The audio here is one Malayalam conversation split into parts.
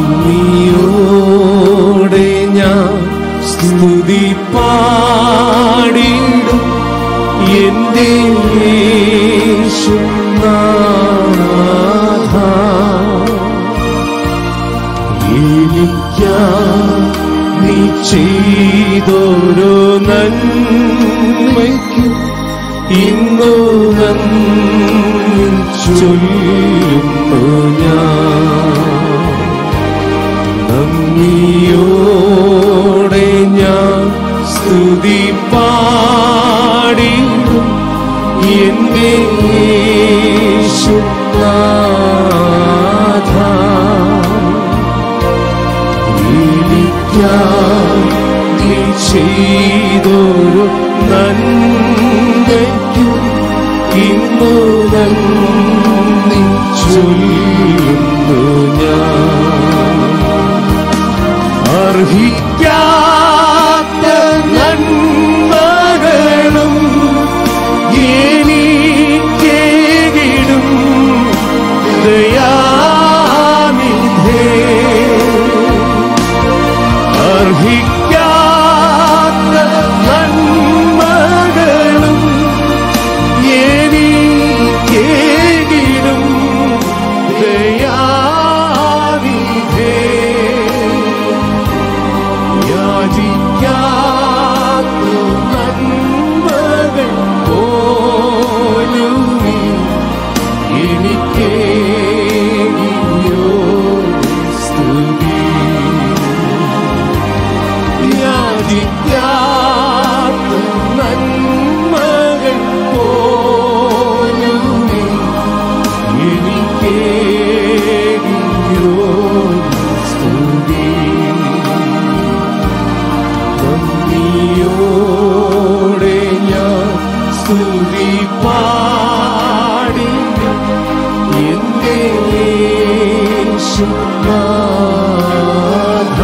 നന്ദിയോടെ ഞാൻ സ്തുതി പാടിടും എന്റെ യേശുനാഥ എനിക്കാ നീ ചെയ്തോരോ നന്മയ്ക്കും ഇന്നു നന്ദി ചൊല്ലുന്നു ഞാൻ നന്ദിയോടെ ഞാൻ സ്തുതി പാടിടും എന്റെ യേശുനാഥ എനിക്കായി നീ ചെയ്തൊരു നന്മയ്ക്കും ഇന്നു നന്ദി ചൊല്ലുന്നു ഞാൻ അർഹിക്കാത്ത നന്മകളും എനിക്കേകിടും ദയാനിധേ അർഹിക്കാത്ത നന്മകളും എനിക്കേകിടും ദയാനിധേ യാചിക്കാത്ത നന്മകൾ പോലും നീ എനിക്കേകിയോ സ്തുതി യാചിക്കാത്ത നന്മകൾ പോലും നീ എനിക്കേകിയോ സ്തുതി നന്ദിയോടെ ഞാൻ സ്തുതി പാടി എന്റെ യേശുനാഥ.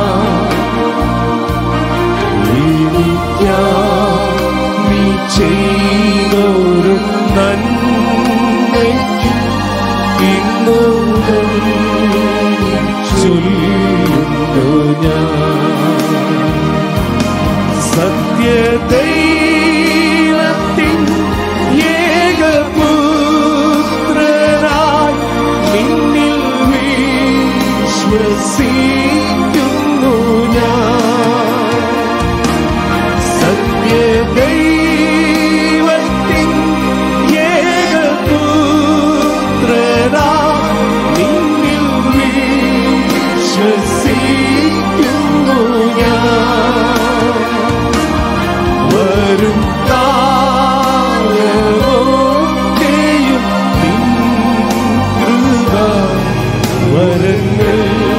എനിക്കായി നീ ചെയ്തൊരു നന്മയ്ക്ക് ഇന്നു നന്ദി ചൊല്ലുന്നു ഞാൻ സത്യദൈവത്തിൻ ഏകപുത്രനായി നിന്നിൽ വിശ്വസിക്കുന്നു ഞാൻ സത്യദൈവത്തിൻ ഏകപുത്രനായി നിന്നിൽ വിശ്വസിക്കുന്നു ഞാൻ വരും കാലമൊക്കെയും നിൻ കൃപ വരങ്ങൾ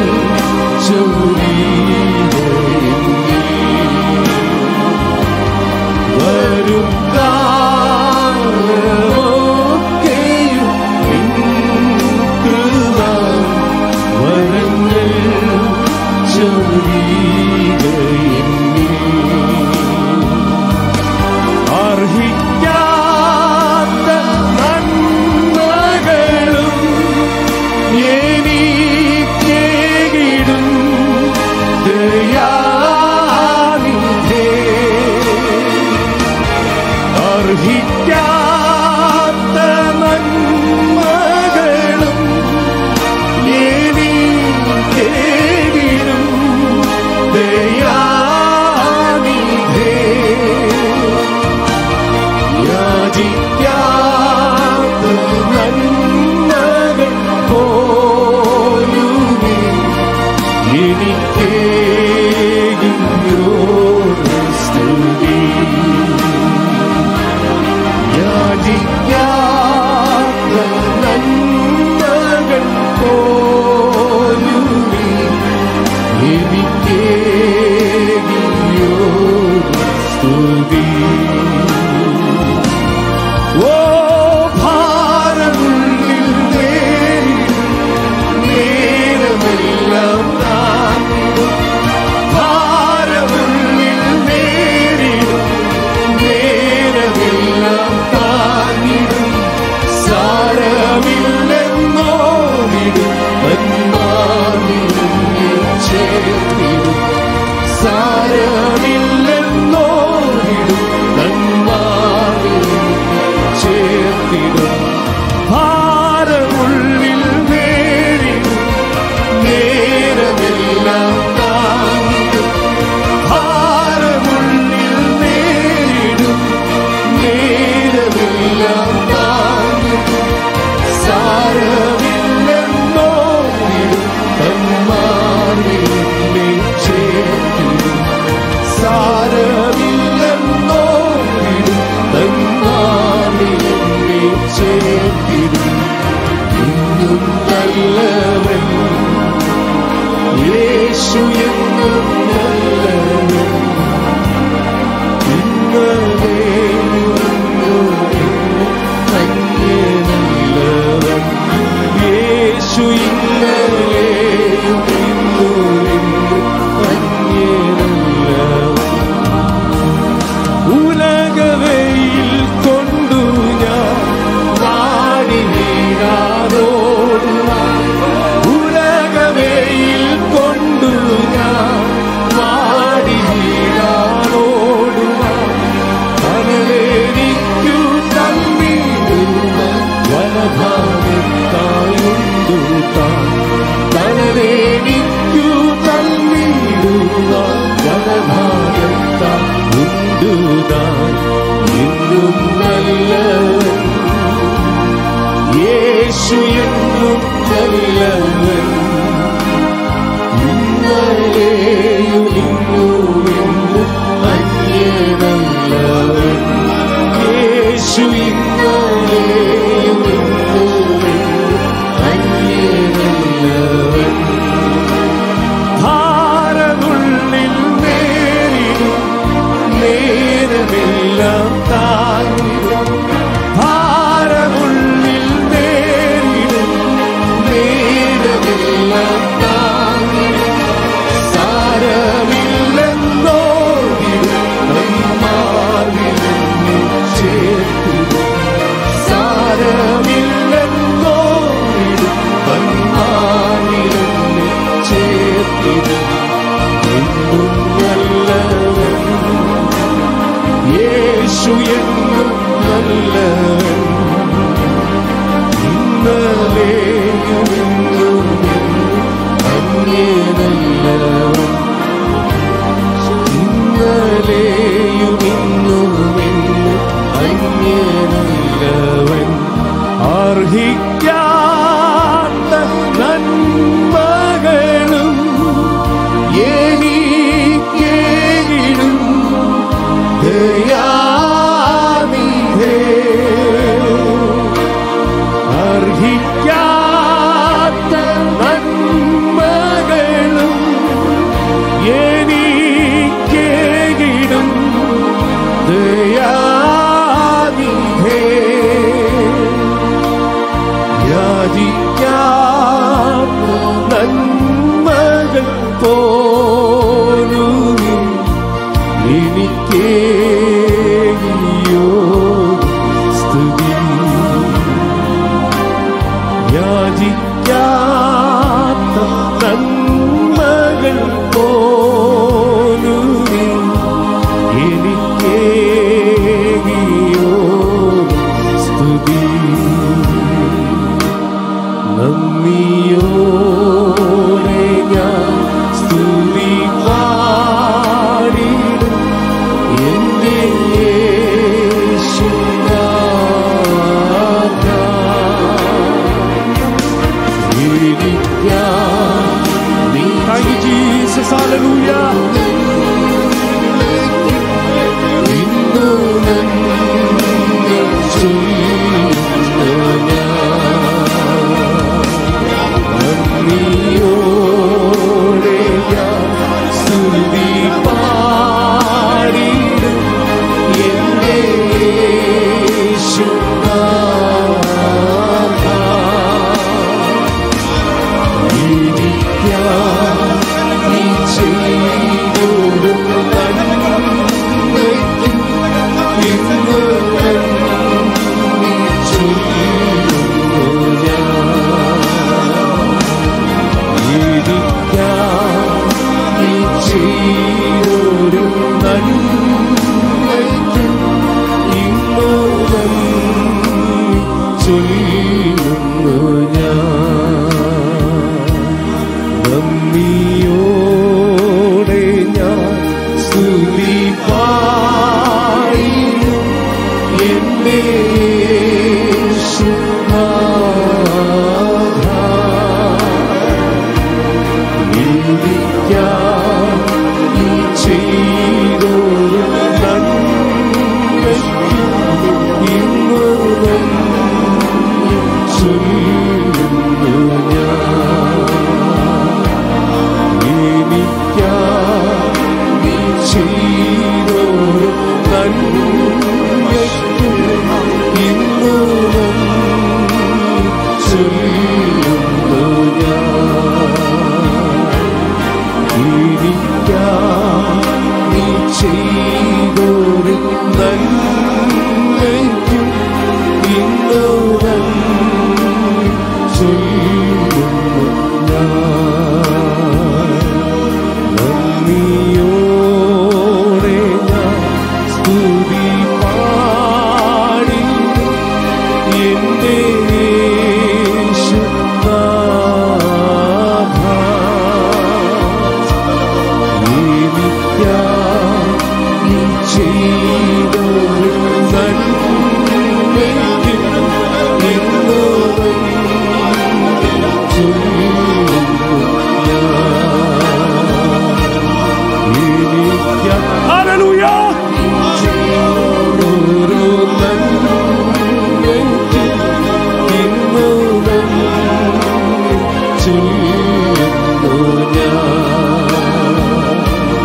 ചൊരിയുകയെങ്കിൽ. വരും കാലമൊക്കെയും നിൻ കൃപ വരങ്ങൾ ചൊരിയുകയെങ്കിൽ. അർഹിക്കാത്ത നന്മകളും എനിക്കേകിടും ദയാനിധേ അർഹിക്കാത്ത നന്മകളും എനിക്കേകിടും ദയാനിധേ യാചിക്കാത്ത നന്മകൾ പോലുമേ എനിക്കേകിയോ സ്തുതി യാചിക്കാത്ത നന്മകൾ പോലുമേ എനിക്കേകിയോ സ്തുതി ഓ ഭാരമുള്ളിൽ നേരമെല്ലാം താങ്ങിടും ഭാരമുള്ളിൽ നല്ലവൻ യേശു എന്നും നല്ലവൻ ഇന്നലെയും ഇന്നും അന്യനല്ലവൻ യേശു ഇന്നലെയും ഇന്നും എന്നും അന്യനല്ലവൻ ഉലകവയിൽ കൊണ്ടു ഞാൻ വാടി വീഴാതോടുവാൻ ഉലകവയിൽ കൊണ്ടു ഞാൻ വാടി വീഴാതോടുവാൻ കനലേരിക്കു തമ്മിടുന്ന വലഭാഗത്തായുണ്ടു താൻ കനലേരിക്കു തമ്മിടുന്ന വലഭാഗത്തായുണ്ടു താൻ എന്നും നല്ലവൻ യേശു എന്നും നല്ലവൻ ഇന്നലെയും ഇന്നും എന്നും അന്യനല്ലവൻ യേശു ഇന്നലെയും ഇന്നും എന്നും അന്യനല്ലവൻ ഭാരമുള്ളിൽ നേരിടും നേരമെല്ലാം താങ്ങിടും ഭാരമുള്ളിൽ നേരിടും നേരമെല്ലാം താങ്ങിടും സാരമില്ലെന്നോടിടും നമ്മാർവിലെന്നെ ചേർത്തിടും സാരമില്ലെന്നോടിടും നമ്മാർവിലെന്നെ ചേർത്തിടും എന്നും നല്ലവൻ യേശു എന്നും നല്ലവൻ ഇന്നലെയും ഇന്നും എന്നും അന്യനല്ലവൻ ഇന്നലെയും ഇന്നും എന്നും അന്യനല്ലവൻ അർഹിക്കാത്ത നന്മകളും എനിക്കേകിടും ദയാനിധേ അർഹിക്കാത്ത നന്മകളും എനിക്കേകിടും ദയാനിധേ യാചിക്കാത്ത നന്മകൾ പോലും എനിക്കേകിയോ സ്തുതി യാചിക്കാത്ത നന്മകൾ പോലും എനിക്കേകിയോ സ്തുതി നന്ദിയോടെ ഞാൻ സ്തുതി പാടിടും എന്റെ യേശുനാഥ. ഇരിക്കാം നീ Thank you, Jesus. Hallelujah. ഇന്നു നന്ദി ചൊല്ലുന്നു ഞാൻ. നന്ദിയോടെ ഞാൻ സ്തുതി പാടിടും എന്റെ യേശുനാഥ. ഇരിക്കാം നീ ചെയ്തൊരു നന്മയ്ക്കും ഇന്നു നന്ദി ചൊല്ലുന്നു ഞാൻ. ഇരിക്കാം നീ ചെയ്തൊരു നന്മയ്ക്കും ഇന്നു നന്ദി ചൊല്ലുന്നു ഞാൻ നന്ദിയോടെ ഞാൻ സ്തുതി പാടിയും എന്റെ യേശുനാഥ. ഇരിക്കാം നീ ചെയ്തൊരു നന്മയ്ക്കും ഇന്നു നന്ദി ചൊല്ലുന്നു ഞാൻ ഹല്ലേലൂയ ഓരോ നന്മയ്ക്ക് ഇന്നു നന്ദി ചൊല്ലുന്നു ഞാൻ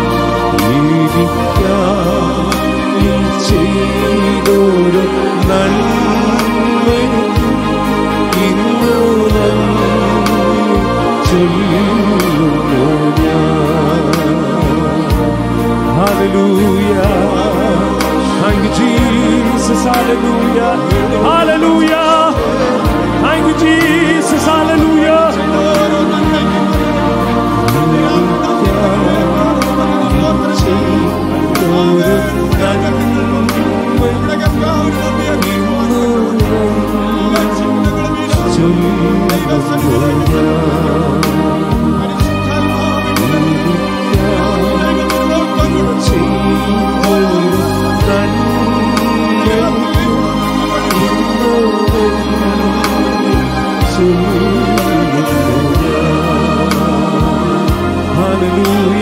എനിക്കായി ചെയ്തൊരു നന്മയ്ക്ക് ഇന്നു നന്ദി ചൊല്ലുന്നു ഞാൻ Hallelujah. Thank you, Jesus. Hallelujah. Hallelujah. Thank you, Jesus. Hallelujah. Hallelujah.